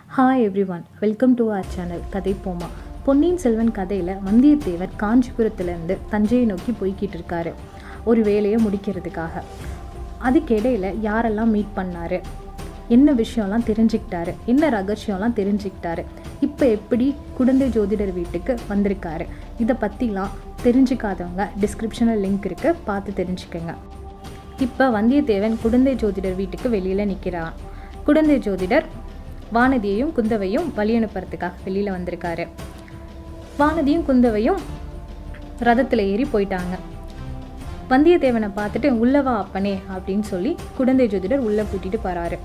hi everyone welcome to our channel கதை போமா பொன்னியின் செல்வன் கதையில் வந்தியத்தேவர் காஞ்சிபுரத்துலேருந்து தஞ்சையை நோக்கி போய்கிட்டு இருக்காரு ஒரு வேலையை முடிக்கிறதுக்காக அதுக்கிடையில் யாரெல்லாம் மீட் பண்ணாரு என்ன விஷயம்லாம் தெரிஞ்சுக்கிட்டாரு என்ன ரகசியம்லாம் தெரிஞ்சுக்கிட்டாரு இப்போ எப்படி குழந்தை ஜோதிடர் வீட்டுக்கு வந்திருக்காரு இதை பற்றிலாம் தெரிஞ்சுக்காதவங்க டிஸ்கிரிப்ஷனில் லிங்க் இருக்குது பார்த்து தெரிஞ்சுக்கோங்க இப்போ வந்தியத்தேவன் குழந்தை ஜோதிடர் வீட்டுக்கு வெளியில் நிற்கிறான் குழந்தை ஜோதிடர் வானதியையும் குந்தவையும் வழி அனுப்புறதுக்காக வெளியில் வந்திருக்காரு வானதியும் குந்தவையும் ரதத்தில் ஏறி போயிட்டாங்க வந்தியத்தேவனை பார்த்துட்டு உள்ளவா அப்பனே அப்படின்னு சொல்லி குழந்தை ஜோதிடர் உள்ளே கூட்டிகிட்டு போகிறாரு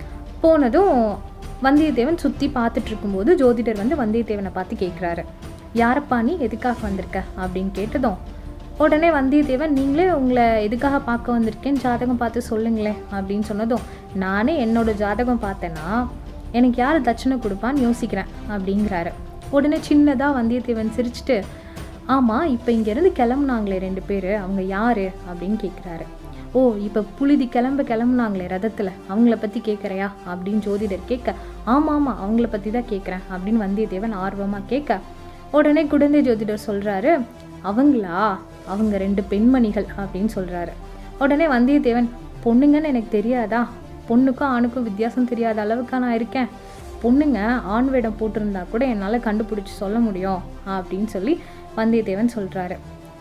போனதும் வந்தியத்தேவன் சுற்றி பார்த்துட்டு இருக்கும்போது ஜோதிடர் வந்து வந்தியத்தேவனை பார்த்து கேட்குறாரு யாரப்பா நீ எதுக்காக வந்திருக்க அப்படின்னு கேட்டதும் உடனே வந்தியத்தேவன் நீங்களே உங்களை எதுக்காக பார்க்க வந்திருக்கேன் ஜாதகம் பார்த்து சொல்லுங்களேன் அப்படின்னு சொன்னதும் நானே என்னோட ஜாதகம் பார்த்தேன்னா எனக்கு யார் தட்சணை கொடுப்பான்னு யோசிக்கிறேன் அப்படிங்கிறாரு உடனே சின்னதாக வந்தியத்தேவன் சிரிச்சிட்டு ஆமாம் இப்போ இங்கேருந்து கிளம்புனாங்களே ரெண்டு பேர் அவங்க யார் அப்படின்னு கேட்குறாரு ஓ இப்போ புழுதி கிளம்ப கிளம்புனாங்களே ரதத்தில் அவங்கள பற்றி கேட்குறையா அப்படின்னு ஜோதிடர் கேட்க ஆமாம் ஆமாம் அவங்கள பற்றி தான் கேட்குறேன் அப்படின்னு வந்தியத்தேவன் ஆர்வமாக கேட்க உடனே குழந்தை ஜோதிடர் சொல்கிறாரு அவங்களா அவங்க ரெண்டு பெண்மணிகள் அப்படின்னு சொல்கிறாரு உடனே வந்தியத்தேவன் பொண்ணுங்கன்னு எனக்கு தெரியாதா பொண்ணுக்கும் ஆணுக்கும் வித்தியாசம் தெரியாத அளவுக்கா நான் இருக்கேன் பொண்ணுங்க ஆண் வேடம் போட்டிருந்தா கூட என்னால் கண்டுபிடிச்சி சொல்ல முடியும் அப்படின்னு சொல்லி வந்தியத்தேவன் சொல்கிறாரு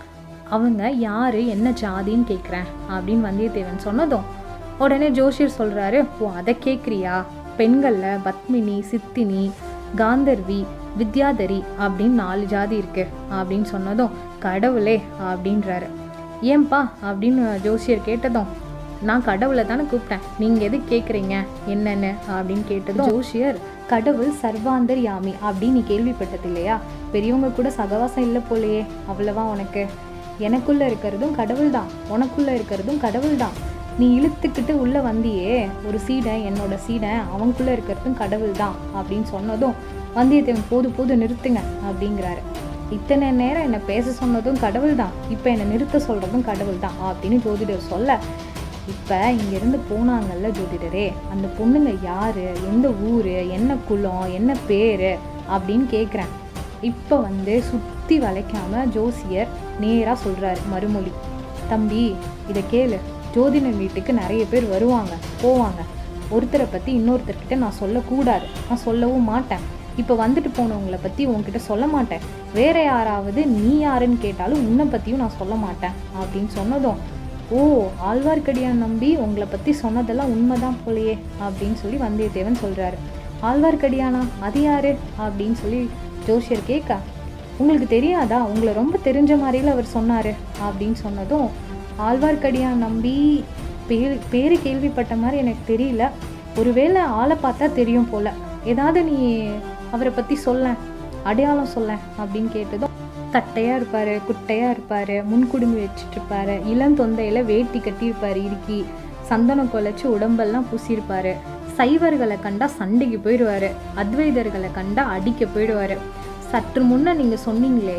அவங்க யார் என்ன ஜாதின்னு கேட்குறேன் அப்படின்னு வந்தியத்தேவன் சொன்னதும் உடனே ஜோஷியர் சொல்கிறாரு ஓ அதை கேட்குறியா பெண்களில் பத்மினி சித்தினி காந்தர்வி வித்யாதரி அப்படின்னு நாலு ஜாதி இருக்கு அப்படின்னு சொன்னதும் கடவுளே அப்படின்றாரு ஏன்பா அப்படின்னு ஜோசியர் கேட்டதும் நான் கடவுளை தானே கூப்பிட்டேன் நீங்கள் எது கேட்குறீங்க என்னென்னு அப்படின்னு கேட்டதும் ஜோஷியர் கடவுள் சர்வாந்தர் யாமி அப்படின்னு நீ கேள்விப்பட்டது இல்லையா பெரியவங்க கூட சகவாசம் இல்லை போலையே அவ்வளவா உனக்கு எனக்குள்ளே இருக்கிறதும் கடவுள் தான் உனக்குள்ளே இருக்கிறதும் கடவுள் தான் நீ இழுத்துக்கிட்டு உள்ளே வந்தியே ஒரு சீடை என்னோட சீடை அவனுக்குள்ளே இருக்கிறதும் கடவுள் தான் அப்படின்னு சொன்னதும் வந்தியத்தேவன் போது போது நிறுத்துங்க அப்படிங்கிறாரு இத்தனை நேரம் என்னை பேச சொன்னதும் கடவுள் தான் இப்போ என்னை நிறுத்த சொல்கிறதும் கடவுள் தான் அப்படின்னு ஜோதிடர் சொல்ல இப்போ இங்கேருந்து போனாங்கல்ல ஜோதிடரே அந்த பொண்ணுங்க யார் எந்த ஊர் என்ன குலம் என்ன பேர் அப்படின்னு கேட்குறேன் இப்போ வந்து சுற்றி வளைக்காம ஜோசியர் நேராக சொல்கிறாரு மறுமொழி தம்பி இதை கேளு ஜோதிடன் வீட்டுக்கு நிறைய பேர் வருவாங்க போவாங்க ஒருத்தரை பற்றி இன்னொருத்தர்கிட்ட நான் சொல்லக்கூடாது நான் சொல்லவும் மாட்டேன் இப்போ வந்துட்டு போனவங்கள பற்றி உங்ககிட்ட சொல்ல மாட்டேன் வேற யாராவது நீ யாருன்னு கேட்டாலும் உன்னை பற்றியும் நான் சொல்ல மாட்டேன் அப்படின்னு சொன்னதும் ஓ ஆழ்வார்க்கடியான் நம்பி உங்களை பற்றி சொன்னதெல்லாம் உண்மைதான் போலையே அப்படின்னு சொல்லி வந்தியத்தேவன் சொல்கிறாரு ஆழ்வார்க்கடியானா அது யாரு அப்படின்னு சொல்லி ஜோஷியர் கேட்க உங்களுக்கு தெரியாதா உங்களை ரொம்ப தெரிஞ்ச மாதிரில அவர் சொன்னார் அப்படின்னு சொன்னதும் ஆழ்வார்க்கடியான் நம்பி பேர் பேர் கேள்விப்பட்ட மாதிரி எனக்கு தெரியல ஒருவேளை ஆளை பார்த்தா தெரியும் போல ஏதாவது நீ அவரை பற்றி சொல்ல அடையாளம் சொல்ல அப்படின்னு கேட்டதும் தட்டையாக இருப்பார் குட்டையாக இருப்பார் முன்குடுமி வச்சுட்டு இருப்பாரு இளந்தொந்தையில் வேட்டி கட்டியிருப்பார் இறுக்கி சந்தனம் குலைச்சி உடம்பெல்லாம் பூசியிருப்பார் சைவர்களை கண்டா சண்டைக்கு போயிடுவார் அத்வைதர்களை கண்டா அடிக்க போயிடுவார் சற்று முன்ன நீங்கள் சொன்னீங்களே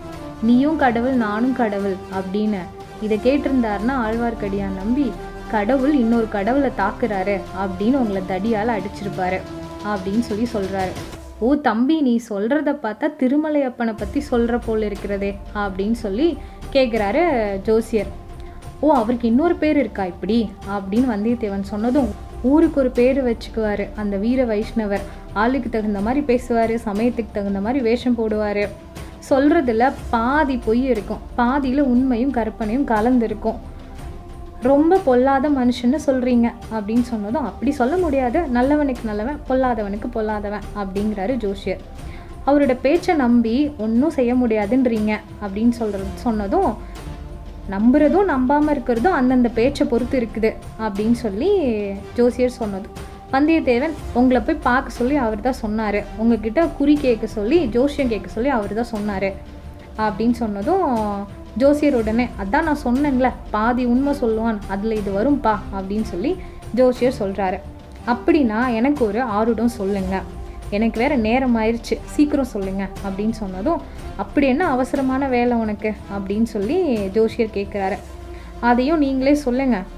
நீயும் கடவுள் நானும் கடவுள் அப்படின்னு இதை கேட்டிருந்தாருன்னா ஆழ்வார்க்கடியான் நம்பி கடவுள் இன்னொரு கடவுளை தாக்குறாரு அப்படின்னு உங்களை தடியால் அடிச்சிருப்பாரு அப்படின்னு சொல்லி சொல்கிறாரு ஓ தம்பி நீ சொல்கிறத பார்த்தா திருமலை அப்பனை பற்றி சொல்கிற போல் இருக்கிறதே அப்படின்னு சொல்லி கேட்குறாரு ஜோசியர் ஓ அவருக்கு இன்னொரு பேர் இருக்கா இப்படி அப்படின்னு வந்தியத்தேவன் சொன்னதும் ஊருக்கு ஒரு பேர் வச்சுக்குவார் அந்த வீர வைஷ்ணவர் ஆளுக்கு தகுந்த மாதிரி பேசுவார் சமயத்துக்கு தகுந்த மாதிரி வேஷம் போடுவார் சொல்கிறதுல பாதி பொய் இருக்கும் பாதியில் உண்மையும் கற்பனையும் கலந்துருக்கும் ரொம்ப பொல்லாத மனுஷன்னு சொல்கிறீங்க அப்படின்னு சொன்னதும் அப்படி சொல்ல முடியாது நல்லவனுக்கு நல்லவன் பொல்லாதவனுக்கு பொல்லாதவன் அப்படிங்கிறாரு ஜோஷியர் அவரோட பேச்சை நம்பி ஒன்றும் செய்ய முடியாதுன்றீங்க அப்படின்னு சொல்கிறது சொன்னதும் நம்புறதும் நம்பாமல் இருக்கிறதும் அந்தந்த பேச்சை பொறுத்து இருக்குது அப்படின்னு சொல்லி ஜோசியர் சொன்னதும் வந்தியத்தேவன் உங்களை போய் பார்க்க சொல்லி அவர் தான் சொன்னார் உங்ககிட்ட குறி கேட்க சொல்லி ஜோசியம் கேட்க சொல்லி அவர் தான் சொன்னார் அப்படின்னு சொன்னதும் ஜோசியர் உடனே அதான் நான் சொன்னேன்ல பாதி உண்மை சொல்லுவான் அதில் இது வரும்பா அப்படின்னு சொல்லி ஜோசியர் சொல்கிறாரு அப்படின்னா எனக்கு ஒரு ஆருடம் சொல்லுங்கள் எனக்கு வேறு நேரம் ஆயிடுச்சு சீக்கிரம் சொல்லுங்க அப்படின்னு சொன்னதும் அப்படி என்ன அவசரமான வேலை உனக்கு அப்படின்னு சொல்லி ஜோசியர் கேட்குறாரு அதையும் நீங்களே சொல்லுங்கள்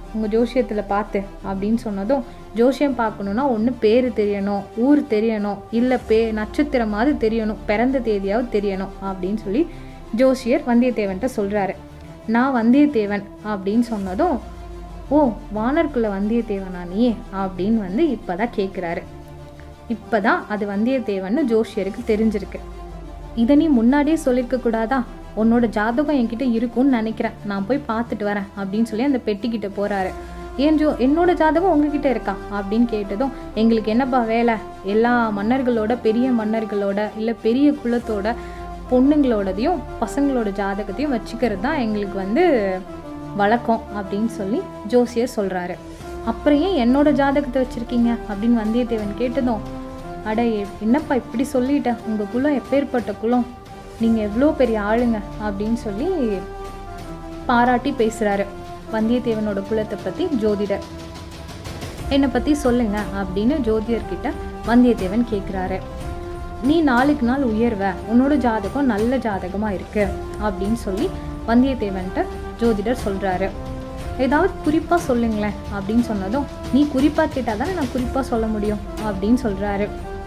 உங்கள் ஜோசியத்தில் பார்த்து அப்படின்னு சொன்னதும் ஜோசியம் பார்க்கணுன்னா ஒன்று பேர் தெரியணும் ஊர் தெரியணும் இல்லை பே நட்சத்திரமாவது தெரியணும் பிறந்த தேதியாவது தெரியணும் அப்படின்னு சொல்லி ஜோசியர் வந்தியத்தேவன்கிட்ட சொல்கிறாரு நான் வந்தியத்தேவன் அப்படின்னு சொன்னதும் ஓ வானர்குள்ள வந்தியத்தேவனா நீ அப்படின்னு வந்து இப்போ தான் கேட்குறாரு இப்போ தான் அது வந்தியத்தேவன்னு ஜோஷியருக்கு தெரிஞ்சிருக்கு இதை நீ முன்னாடியே சொல்லியிருக்க கூடாதா உன்னோட ஜாதகம் என்கிட்ட இருக்கும்னு நினைக்கிறேன் நான் போய் பார்த்துட்டு வரேன் அப்படின்னு சொல்லி அந்த பெட்டிக்கிட்ட போகிறாரு ஏன் ஜோ என்னோட ஜாதகம் உங்ககிட்ட இருக்கா அப்படின்னு கேட்டதும் எங்களுக்கு என்னப்பா வேலை எல்லா மன்னர்களோட பெரிய மன்னர்களோட இல்லை பெரிய குலத்தோட பொண்ணுங்களோடதையும் பசங்களோட ஜாதகத்தையும் வச்சுக்கிறது தான் எங்களுக்கு வந்து வழக்கம் அப்படின்னு சொல்லி ஜோசியர் சொல்கிறாரு அப்புறம் ஏன் என்னோட ஜாதகத்தை வச்சுருக்கீங்க அப்படின்னு வந்தியத்தேவன் கேட்டதும் அட எ- என்னப்பா இப்படி சொல்லிட்டேன் உங்கள் குலம் எப்பேற்பட்ட குலம் நீங்கள் எவ்வளோ பெரிய ஆளுங்க அப்படின்னு சொல்லி பாராட்டி பேசுகிறாரு வந்தியத்தேவனோட குலத்தை பற்றி ஜோதிடர் என்னை பற்றி சொல்லுங்க அப்படின்னு ஜோதிடர்கிட்ட வந்தியத்தேவன் கேட்குறாரு நீ நாளுக்கு நாள் உயர்வ உன்னோட ஜாதகம் நல்ல ஜாதகமாக இருக்கு அப்படின்னு சொல்லி வந்தியத்தேவன்கிட்ட ஜோதிடர் சொல்கிறாரு ஏதாவது குறிப்பாக சொல்லுங்களேன் அப்படின்னு சொன்னதும் நீ குறிப்பாக கேட்டால் தானே நான் குறிப்பாக சொல்ல முடியும் அப்படின்னு சொல்கிறாரு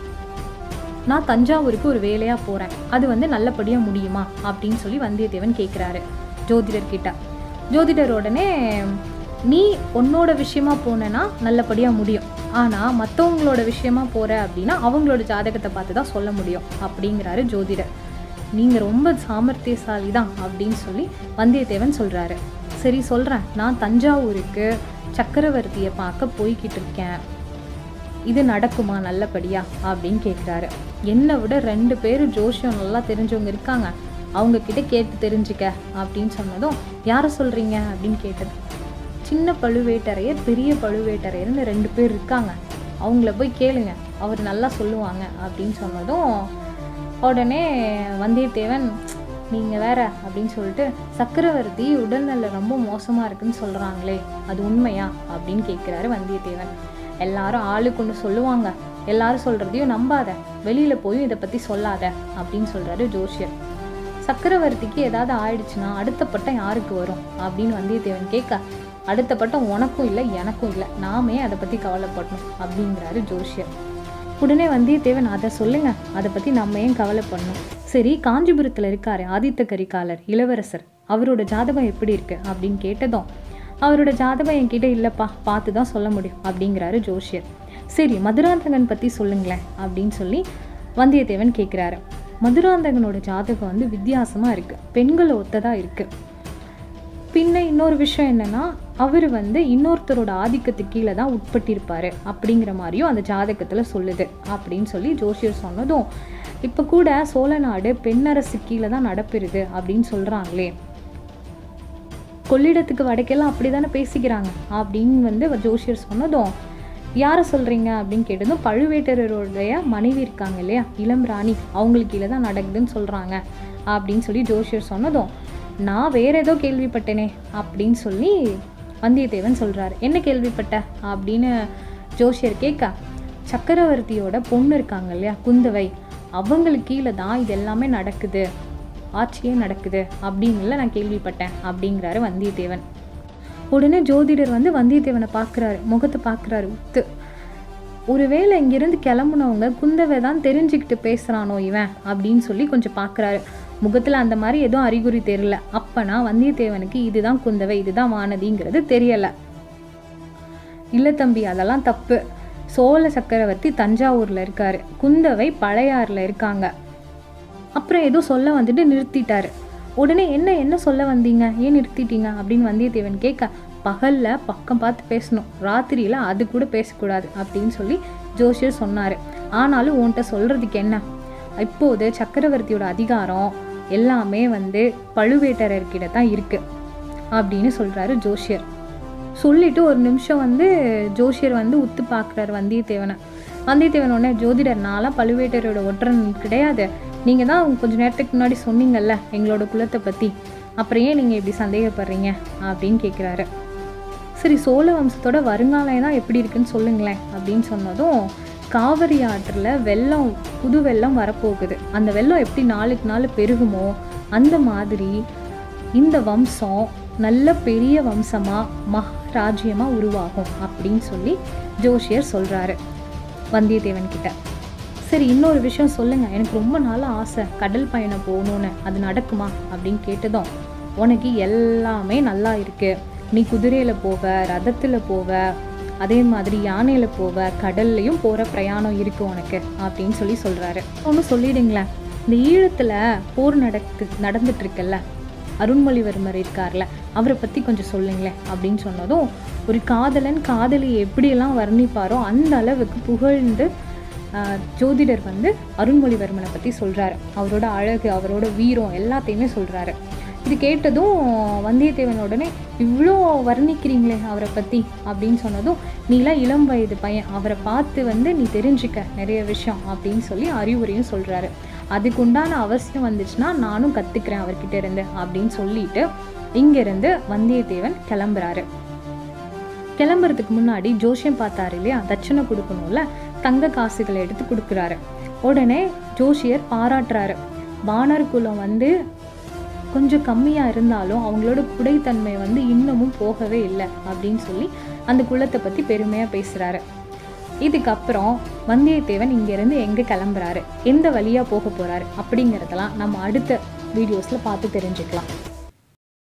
நான் தஞ்சாவூருக்கு ஒரு வேலையாக போகிறேன் அது வந்து நல்லபடியாக முடியுமா அப்படின்னு சொல்லி வந்தியத்தேவன் கேட்குறாரு ஜோதிடர்கிட்ட ஜோதிடர் உடனே நீ உன்னோட விஷயமா போனேன்னா நல்லபடியாக முடியும் ஆனால் மற்றவங்களோட விஷயமா போகிற அப்படின்னா அவங்களோட ஜாதகத்தை பார்த்து தான் சொல்ல முடியும் அப்படிங்கிறாரு ஜோதிடர் நீங்கள் ரொம்ப சாமர்த்தியசாலி தான் அப்படின்னு சொல்லி வந்தியத்தேவன் சொல்கிறாரு சரி சொல்கிறேன் நான் தஞ்சாவூருக்கு சக்கரவர்த்தியை பார்க்க போய்கிட்டு இருக்கேன் இது நடக்குமா நல்லபடியா அப்படின்னு கேட்குறாரு என்னை விட ரெண்டு பேர் ஜோஷியம் நல்லா தெரிஞ்சவங்க இருக்காங்க அவங்க கிட்ட கேட்டு தெரிஞ்சுக்க அப்படின்னு சொன்னதும் யாரை சொல்கிறீங்க அப்படின்னு கேட்டது சின்ன பழுவேட்டரையர் பெரிய பழுவேட்டரையர்னு ரெண்டு பேர் இருக்காங்க அவங்கள போய் கேளுங்க அவர் நல்லா சொல்லுவாங்க அப்படின்னு சொன்னதும் உடனே வந்தியத்தேவன் நீங்கள் வேற அப்படின்னு சொல்லிட்டு சக்கரவர்த்தி உடல்நல ரொம்ப மோசமாக இருக்குன்னு சொல்கிறாங்களே அது உண்மையா அப்படின்னு கேட்குறாரு வந்தியத்தேவன் எல்லாரும் ஆளுக்கு ஒன்று சொல்லுவாங்க எல்லாரும் சொல்கிறதையும் நம்பாத வெளியில் போயும் இதை பற்றி சொல்லாத அப்படின்னு சொல்கிறாரு ஜோஷியர் சக்கரவர்த்திக்கு ஏதாவது ஆயிடுச்சுன்னா அடுத்த பட்டம் யாருக்கு வரும் அப்படின்னு வந்தியத்தேவன் கேட்க அடுத்த பட்டம் உனக்கும் இல்லை எனக்கும் இல்லை நாமே அதை பற்றி கவலைப்படணும் அப்படிங்கிறாரு ஜோஷியர் உடனே வந்தியத்தேவன் அதை சொல்லுங்க அதை பற்றி நம்ம ஏன் கவலைப்படணும் சரி காஞ்சிபுரத்தில் இருக்காரு ஆதித்த கரிகாலர் இளவரசர் அவரோட ஜாதகம் எப்படி இருக்கு அப்படின்னு கேட்டதும் அவரோட ஜாதகம் என்கிட்ட இல்லைப்பா பார்த்து தான் சொல்ல முடியும் அப்படிங்கிறாரு ஜோஷியர் சரி மதுராந்தகன் பற்றி சொல்லுங்களேன் அப்படின்னு சொல்லி வந்தியத்தேவன் கேட்குறாரு மதுராந்தகனோட ஜாதகம் வந்து வித்தியாசமாக இருக்குது பெண்களை ஒத்ததாக இருக்குது பின்ன இன்னொரு விஷயம் என்னன்னா அவர் வந்து இன்னொருத்தரோட ஆதிக்கத்துக்கு கீழே தான் உட்பட்டிருப்பாரு அப்படிங்கிற மாதிரியும் அந்த ஜாதகத்தில் சொல்லுது அப்படின்னு சொல்லி ஜோசியர் சொன்னதும் இப்போ கூட சோழ நாடு பெண்ணரசு கீழே தான் நடப்பிருது அப்படின்னு சொல்கிறாங்களே கொள்ளிடத்துக்கு வடக்கெல்லாம் அப்படி தானே பேசிக்கிறாங்க அப்படின்னு வந்து ஜோசியர் சொன்னதும் யாரை சொல்கிறீங்க அப்படின்னு கேட்டதும் பழுவேட்டரருடைய மனைவி இருக்காங்க இல்லையா இளம் ராணி அவங்களுக்கு கீழே தான் நடக்குதுன்னு சொல்கிறாங்க அப்படின்னு சொல்லி ஜோசியர் சொன்னதும் நான் வேற ஏதோ கேள்விப்பட்டேனே அப்படின்னு சொல்லி வந்தியத்தேவன் சொல்கிறாரு என்ன கேள்விப்பட்ட அப்படின்னு ஜோசியர் கேட்க சக்கரவர்த்தியோட பொண்ணு இருக்காங்க இல்லையா குந்தவை அவங்களுக்கு கீழே தான் இது எல்லாமே நடக்குது ஆட்சியே நடக்குது அப்படின்னுல நான் கேள்விப்பட்டேன் அப்படிங்கிறாரு வந்தியத்தேவன் உடனே ஜோதிடர் வந்து வந்தியத்தேவனை பார்க்குறாரு முகத்தை பார்க்குறாரு உத்து ஒருவேளை இங்கிருந்து கிளம்புனவங்க குந்தவை தான் தெரிஞ்சுக்கிட்டு பேசுகிறானோ இவன் அப்படின்னு சொல்லி கொஞ்சம் பார்க்குறாரு முகத்தில் அந்த மாதிரி எதுவும் அறிகுறி தெரியல அப்பனா வந்தியத்தேவனுக்கு இதுதான் குந்தவை இதுதான் வானதிங்கிறது தெரியலை இல்லை தம்பி அதெல்லாம் தப்பு சோழ சக்கரவர்த்தி தஞ்சாவூரில் இருக்காரு குந்தவை பழையாறில் இருக்காங்க அப்புறம் ஏதோ சொல்ல வந்துட்டு நிறுத்திட்டாரு உடனே என்ன என்ன சொல்ல வந்தீங்க ஏன் நிறுத்திட்டீங்க அப்படின்னு வந்தியத்தேவன் கேட்க பகல்ல பக்கம் பார்த்து பேசணும் ராத்திரியில அது கூட பேசக்கூடாது அப்படின்னு சொல்லி ஜோசியர் சொன்னாரு ஆனாலும் உன்கிட்ட சொல்றதுக்கு என்ன இப்போது சக்கரவர்த்தியோட அதிகாரம் எல்லாமே வந்து பழுவேட்டரர்கிட்ட தான் இருக்கு அப்படின்னு சொல்றாரு ஜோசியர் சொல்லிட்டு ஒரு நிமிஷம் வந்து ஜோசியர் வந்து உத்து பார்க்குறாரு வந்தியத்தேவனை வந்தியத்தேவன் உடனே ஜோதிடர் நான்லாம் பழுவேட்டரோட ஒற்றன் கிடையாது நீங்கள் தான் கொஞ்ச நேரத்துக்கு முன்னாடி சொன்னீங்கல்ல எங்களோட குலத்தை பற்றி அப்புறம் ஏன் நீங்கள் இப்படி சந்தேகப்படுறீங்க அப்படின்னு கேட்குறாரு சரி சோழ வம்சத்தோட வருங்காலம் தான் எப்படி இருக்குன்னு சொல்லுங்களேன் அப்படின்னு சொன்னதும் காவிரி ஆற்றில் வெள்ளம் புது வெள்ளம் வரப்போகுது அந்த வெள்ளம் எப்படி நாளுக்கு நாள் பெருகுமோ அந்த மாதிரி இந்த வம்சம் நல்ல பெரிய வம்சமாக மகாராஜ்யமாக உருவாகும் அப்படின்னு சொல்லி ஜோஷியர் சொல்கிறாரு வந்தியத்தேவன் கிட்ட சரி இன்னொரு விஷயம் சொல்லுங்க எனக்கு ரொம்ப நாளாக ஆசை கடல் பயணம் போகணுன்னு அது நடக்குமா அப்படின்னு கேட்டதும் உனக்கு எல்லாமே நல்லா இருக்கு நீ குதிரையில் போவ ரதத்தில் போவ அதே மாதிரி யானையில் போவ கடல்லையும் போகிற பிரயாணம் இருக்கு உனக்கு அப்படின்னு சொல்லி சொல்கிறாரு ஒன்று சொல்லிடுங்களேன் இந்த ஈழத்தில் போர் நடக்கு நடந்துட்டு இருக்குல்ல அருண்மொழிவர்மர் இருக்கார்ல அவரை பற்றி கொஞ்சம் சொல்லுங்களேன் அப்படின்னு சொன்னதும் ஒரு காதலன் காதலி எப்படியெல்லாம் வர்ணிப்பாரோ அந்த அளவுக்கு புகழ்ந்து ஆஹ், ஜோதிடர் வந்து அருண்மொழிவர்மனை பற்றி சொல்கிறாரு அவரோட அழகு அவரோட வீரம் எல்லாத்தையுமே சொல்கிறாரு இது கேட்டதும் வந்தியத்தேவன் உடனே இவ்வளோ வர்ணிக்கிறீங்களே அவரை பற்றி அப்படின்னு சொன்னதும் நீலாம் இளம் வயது பையன் அவரை பார்த்து வந்து நீ தெரிஞ்சுக்க நிறைய விஷயம் அப்படின்னு சொல்லி அறிவுரையும் சொல்கிறாரு அதுக்கு உண்டான அவசியம் வந்துச்சுன்னா நானும் கற்றுக்கிறேன் அவர்கிட்ட இருந்து அப்படின்னு சொல்லிட்டு இங்கேருந்து வந்தியத்தேவன் கிளம்புறாரு கிளம்புறதுக்கு முன்னாடி ஜோஷியம் பார்த்தாரு இல்லையா தட்சணை கொடுக்கணும்ல தங்க காசுகளை எடுத்து கொடுக்குறாரு உடனே ஜோஷியர் பாராட்டுறாரு வானர் குலம் வந்து கொஞ்சம் கம்மியாக இருந்தாலும் அவங்களோட குடைத்தன்மை வந்து இன்னமும் போகவே இல்லை அப்படின்னு சொல்லி அந்த குலத்தை பற்றி பெருமையாக பேசுகிறாரு இதுக்கப்புறம் வந்தியத்தேவன் இங்கேருந்து எங்கே கிளம்புறாரு எந்த வழியாக போக போகிறாரு அப்படிங்கிறதெல்லாம் நம்ம அடுத்த வீடியோஸில் பார்த்து தெரிஞ்சுக்கலாம்